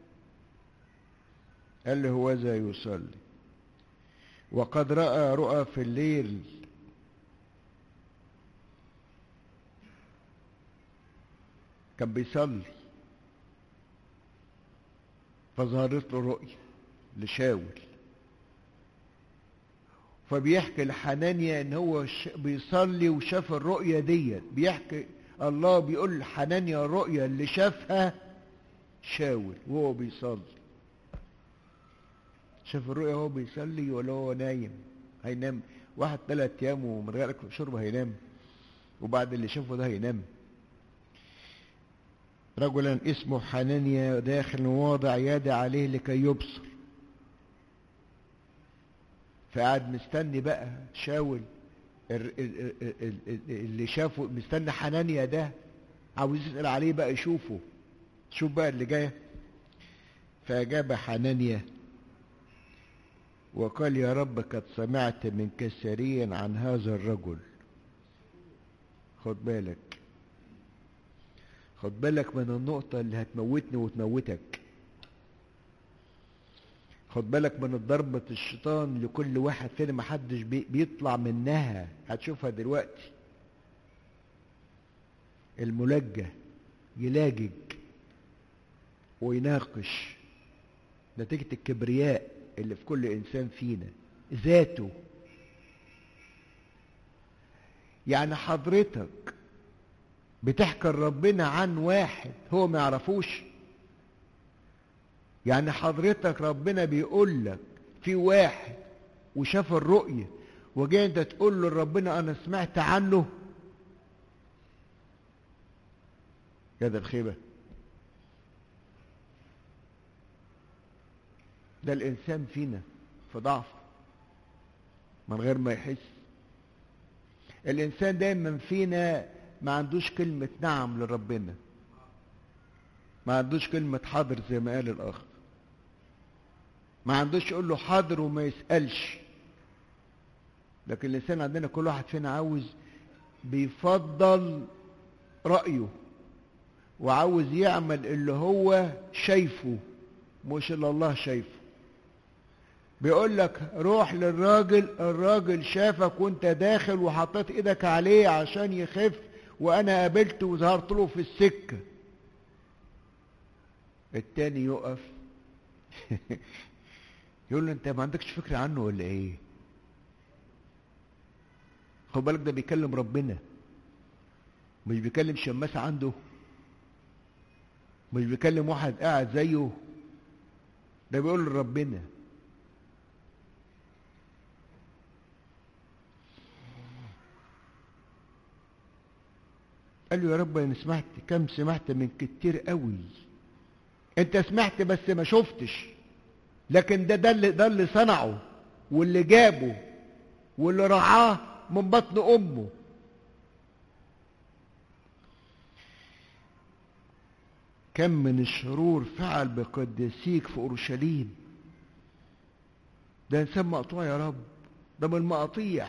قال له هو ذا يصلي وقد رأى رؤى في الليل كان بيصلي فظهرت له رؤية لشاول فبيحكي لحنانيا ان هو بيصلي وشاف الرؤية ديت بيحكي الله بيقول لحنانيا الرؤية اللي شافها شاول وهو بيصلي شاف الرؤية وهو بيصلي ولا هو نايم هينام واحد ثلاث ايام ومن غير اكل وشرب هينام وبعد اللي شافه ده هينام رجلا اسمه حنانيا داخل واضع يدي عليه لكي يبصر فقعد مستني بقى شاول اللي شافه مستني حنانيا ده عاوز يسأل عليه بقى يشوفه شوف بقى اللي جاي فأجاب حنانيا وقال يا رب قد سمعت من كثيرين عن هذا الرجل خد بالك خد بالك من النقطة اللي هتموتني وتموتك خد بالك من ضربة الشيطان لكل واحد فينا محدش بيطلع منها هتشوفها دلوقتي الملجة يلاجج ويناقش نتيجة الكبرياء اللي في كل إنسان فينا ذاته يعني حضرتك بتحكي ربنا عن واحد هو ما يعرفوش يعني حضرتك ربنا بيقول لك في واحد وشاف الرؤية وجاي انت تقول له ربنا انا سمعت عنه يا ده الخيبة ده الانسان فينا في ضعف من غير ما يحس الانسان دايما فينا ما عندوش كلمة نعم لربنا ما عندوش كلمة حاضر زي ما قال الآخر ما عندوش يقول له حاضر وما يسألش لكن الإنسان عندنا كل واحد فينا عاوز بيفضل رأيه وعاوز يعمل اللي هو شايفه مش اللي الله شايفه بيقول لك روح للراجل الراجل شافك وانت داخل وحطيت ايدك عليه عشان يخف وانا قابلته وظهرت له في السكة التاني يقف يقول له انت ما عندكش فكرة عنه ولا ايه خد بالك ده بيكلم ربنا مش بيكلم شماس عنده مش بيكلم واحد قاعد زيه ده بيقول لربنا قال له يا رب انا سمعت كم سمعت من كتير قوي انت سمعت بس ما شفتش لكن ده ده اللي, ده اللي صنعه واللي جابه واللي رعاه من بطن امه كم من الشرور فعل بقدسيك في اورشليم ده انسان مقطوع يا رب ده من المقاطيع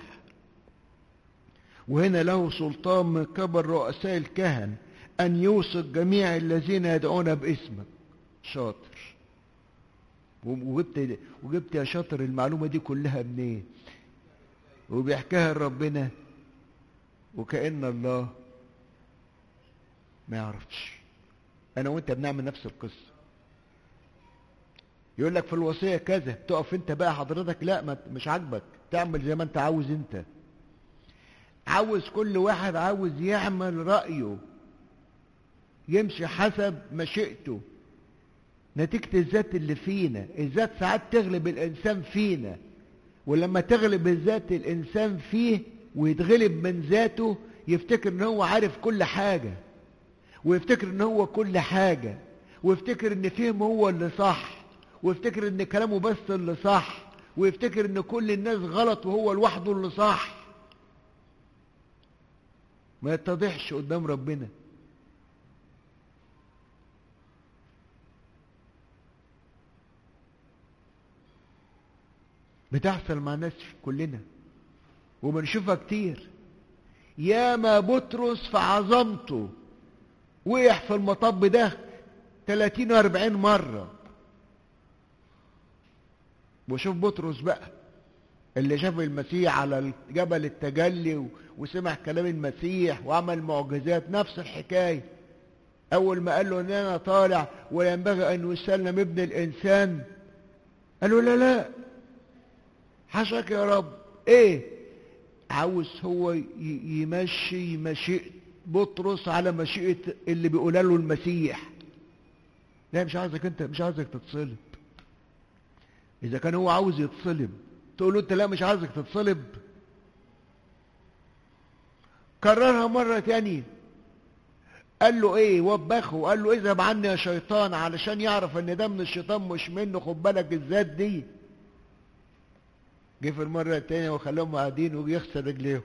وهنا له سلطان من قبل رؤساء الكهن أن يوثق جميع الذين يدعون باسمك شاطر وجبت وجبت يا شاطر المعلومة دي كلها منين وبيحكيها لربنا وكأن الله ما يعرفش أنا وأنت بنعمل نفس القصة يقول لك في الوصية كذا تقف أنت بقى حضرتك لا ما مش عاجبك تعمل زي ما أنت عاوز أنت عاوز كل واحد عاوز يعمل رأيه يمشي حسب مشيئته نتيجة الذات اللي فينا الذات ساعات تغلب الإنسان فينا ولما تغلب الذات الإنسان فيه ويتغلب من ذاته يفتكر ان هو عارف كل حاجة ويفتكر ان هو كل حاجة ويفتكر ان فهمه هو اللي صح ويفتكر ان كلامه بس اللي صح ويفتكر ان كل الناس غلط وهو لوحده اللي صح ما يتضحش قدام ربنا بتحصل مع ناس كلنا وبنشوفها كتير ياما بطرس في عظمته وقع في المطب ده 30 40 مرة وشوف بطرس بقى اللي شاف المسيح على جبل التجلي وسمع كلام المسيح وعمل معجزات نفس الحكاية اول ما قال له ان انا طالع وينبغي ان يسلم ابن الانسان قال له لا لا حشك يا رب ايه عاوز هو ي- يمشي مشيئة بطرس على مشيئة اللي بيقولها له المسيح لا مش عايزك انت مش عايزك تتصلب اذا كان هو عاوز يتصلب تقول له انت لا مش عايزك تتصلب كررها مرة تانية قال له ايه وبخه قال له اذهب عني يا شيطان علشان يعرف ان ده من الشيطان مش منه خد بالك الذات دي جه في المرة التانية وخلاهم قاعدين ويغسل رجليهم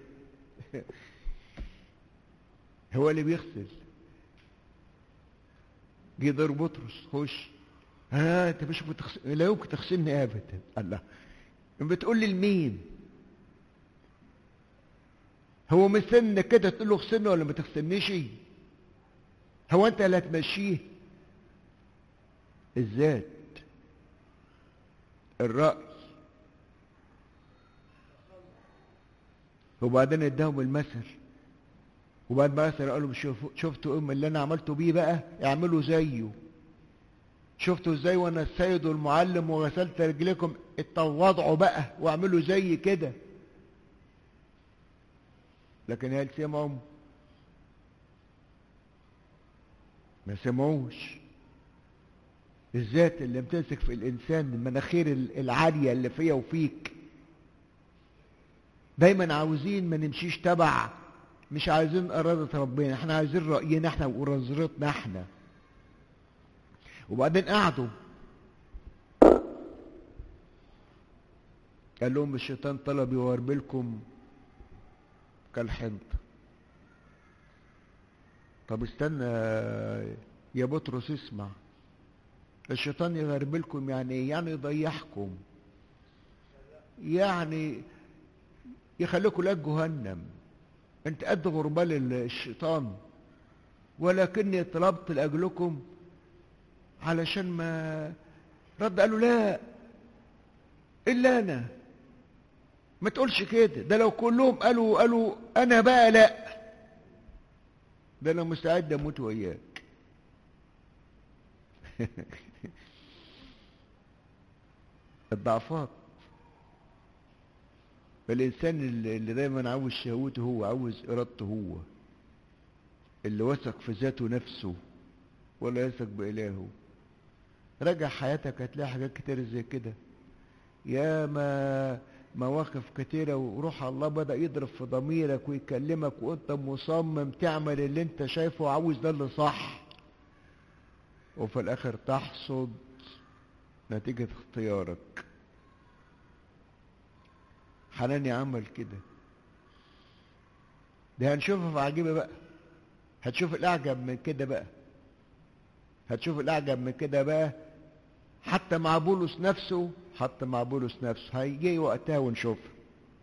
هو اللي بيغسل جه دور بطرس خش ها انت مش بتغسل لا يمكن تغسلني ابدا الله بتقول لي لمين هو مستنى كده تقول له اغسلني ولا ما تغسلنيش هو انت اللي هتمشيه الذات الرأي وبعدين اداهم المثل وبعد ما مثل قالوا شوفوا شفتوا ام اللي انا عملته بيه بقى اعملوا زيه شفتوا ازاي وانا السيد والمعلم وغسلت رجليكم اتواضعوا بقى واعملوا زي كده لكن هل سمعوا ما سمعوش الذات اللي بتمسك في الانسان المناخير العاليه اللي فيا وفيك دايما عاوزين ما نمشيش تبع مش عايزين إرادة ربنا احنا عايزين رأينا احنا ونظرتنا احنا وبعدين قعدوا قال لهم الشيطان طلب يوربلكم كالحنطة طب استنى يا بطرس اسمع الشيطان يغربلكم يعني ايه يعني يضيعكم يعني يخليكم لا جهنم انت قد غربال الشيطان ولكني طلبت لاجلكم علشان ما رد قالوا لا الا انا ما تقولش كده ده لو كلهم قالوا قالوا انا بقى لا ده انا مستعد اموت وياك الضعفات فالإنسان اللي دايما عاوز شهوته هو عاوز إرادته هو اللي وثق في ذاته نفسه ولا يثق بإلهه راجع حياتك هتلاقي حاجات كتير زي كده يا ما مواقف كتيرة وروح الله بدأ يضرب في ضميرك ويكلمك وانت مصمم تعمل اللي انت شايفه وعاوز ده اللي صح وفي الآخر تحصد نتيجة اختيارك حناني عمل كده ده هنشوفها في عجيبة بقى هتشوف الأعجب من كده بقى هتشوف الأعجب من كده بقى حتى مع بولس نفسه حتى مع بولس نفسه هيجي وقتها ونشوفها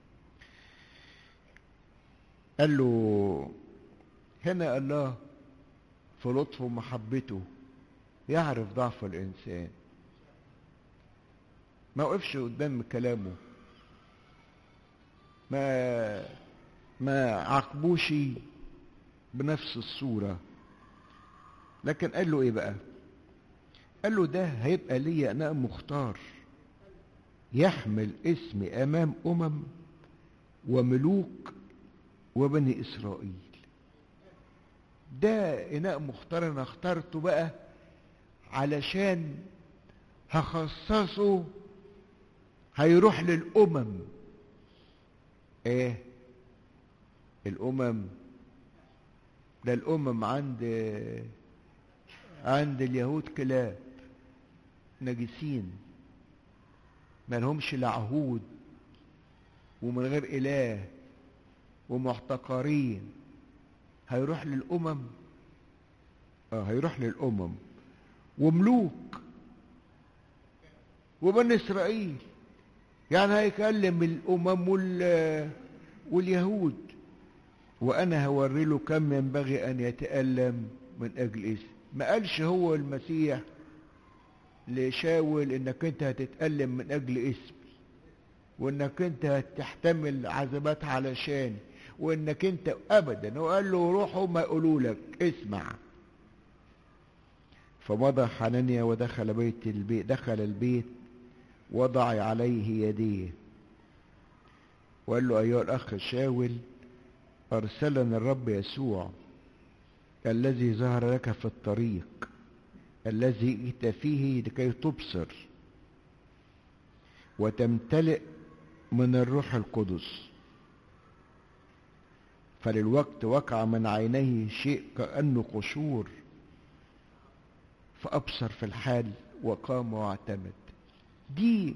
قال له هنا الله في لطفه ومحبته يعرف ضعف الإنسان ما وقفش قدام كلامه ما ما عاقبوش بنفس الصورة لكن قال له ايه بقى قال له ده هيبقى ليا انا مختار يحمل اسمي امام امم وملوك وبني اسرائيل ده اناء مختار انا اخترته بقى علشان هخصصه هيروح للامم ايه الامم ده الامم عند عند اليهود كلاب نجسين ما لهمش لا عهود ومن غير اله ومحتقرين هيروح للامم اه هيروح للامم وملوك وبني اسرائيل يعني هيكلم الامم وال واليهود وانا هوري له كم ينبغي ان يتالم من اجل اسم ما قالش هو المسيح لشاول انك انت هتتالم من اجل اسمي وانك انت هتحتمل عذابات علشان وانك انت ابدا وقال له روحوا ما يقولوا لك اسمع فمضى حنانيا ودخل بيت البيت دخل البيت وضع عليه يديه وقال له أيها الأخ شاول أرسلنا الرب يسوع الذي ظهر لك في الطريق الذي جئت فيه لكي تبصر وتمتلئ من الروح القدس فللوقت وقع من عينيه شيء كأنه قشور فأبصر في الحال وقام واعتمد دي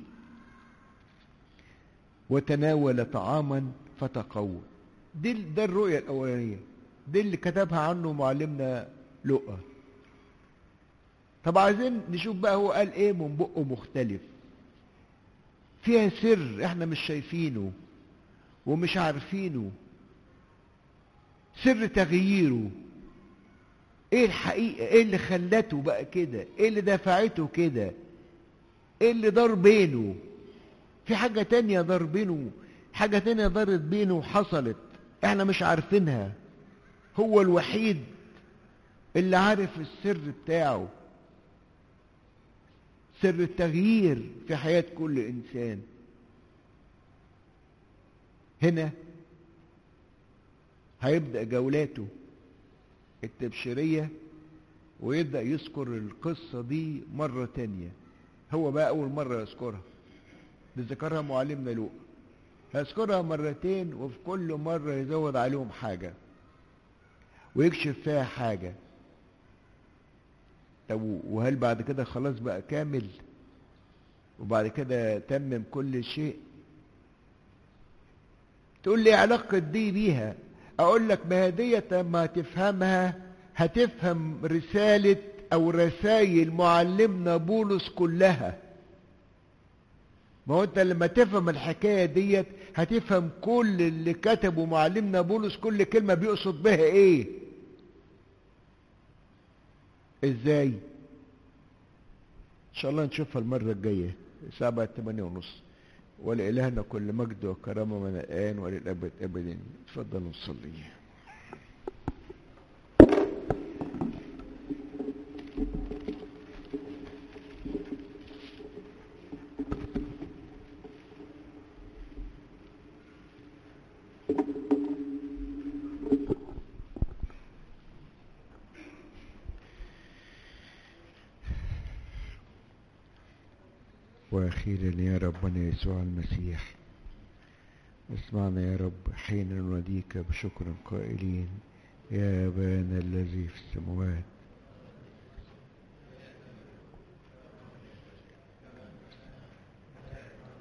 وتناول طعاما فتقوى دي ده الرؤية الأولانية دي اللي كتبها عنه معلمنا لقى طب عايزين نشوف بقى هو قال ايه من بقه مختلف فيها سر احنا مش شايفينه ومش عارفينه سر تغييره ايه الحقيقة ايه اللي خلته بقى كده ايه اللي دفعته كده ايه اللي دار بينه في حاجة تانية دار بينه حاجة تانية دارت بينه وحصلت احنا مش عارفينها هو الوحيد اللي عارف السر بتاعه سر التغيير في حياة كل إنسان هنا هيبدأ جولاته التبشيرية ويبدأ يذكر القصة دي مرة تانية هو بقى أول مرة يذكرها بذكرها معلمنا لوقا هيذكرها مرتين وفي كل مرة يزود عليهم حاجة ويكشف فيها حاجة طب وهل بعد كده خلاص بقى كامل وبعد كده تمم كل شيء تقول لي علاقة دي بيها اقول لك ما هدية ما هتفهمها هتفهم رسالة او رسائل معلمنا بولس كلها ما هو انت لما تفهم الحكاية ديت هتفهم كل اللي كتبه معلمنا بولس كل كلمة بيقصد بها ايه ازاي ان شاء الله نشوفها المرة الجاية الساعة بقت 8 ونص ولإلهنا كل مجد وكرامة من الآن وللأبد أبدا تفضلوا نصلي واخيرا يا ربنا يسوع المسيح اسمعنا يا رب حين نناديك بشكر قائلين يا ابانا الذي في السماوات